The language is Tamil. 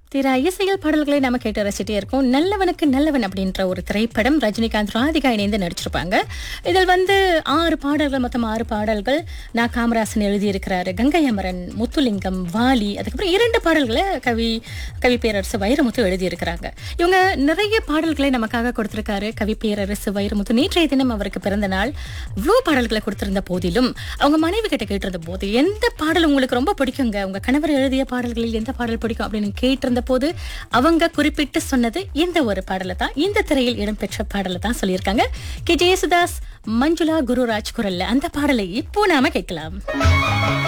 திரா இசையல் பாடல்களை நாம கேட்டு ரசிட்டே இருக்கோம் நல்லவனுக்கு நல்லவன் அப்படின்ற ஒரு திரைப்படம் ரஜினிகாந்த் ராதிகா இணைந்து நடிச்சிருப்பாங்க இதில் வந்து ஆறு பாடல்கள் மொத்தம் ஆறு பாடல்கள் நான் காமராசன் எழுதியிருக்கிறாரு கங்கை அமரன் முத்துலிங்கம் வாலி அதுக்கப்புறம் இரண்டு பாடல்களை கவி கவி பேரரசு வைரமுத்து எழுதியிருக்கிறாங்க இவங்க நிறைய பாடல்களை நமக்காக கொடுத்திருக்காரு கவி பேரரசு வைரமுத்து நேற்றைய தினம் அவருக்கு பிறந்த நாள் இவ்வளோ பாடல்களை கொடுத்திருந்த போதிலும் அவங்க மனைவி கிட்ட கேட்டிருந்த போது எந்த பாடல் உங்களுக்கு ரொம்ப பிடிக்குங்க உங்க கணவர் எழுதிய பாடல்களில் எந்த பாடல் பிடிக்கும் அப்படின்னு கேட்டிருந்த போது அவங்க குறிப்பிட்டு சொன்னது இந்த ஒரு பாடலை தான் இந்த திரையில் இடம்பெற்ற பாடலை தான் சொல்லியிருக்காங்க கே ஜெயசுதாஸ் மஞ்சுளா குருராஜ் குரல்ல அந்த பாடலை இப்போ நாம கேட்கலாம்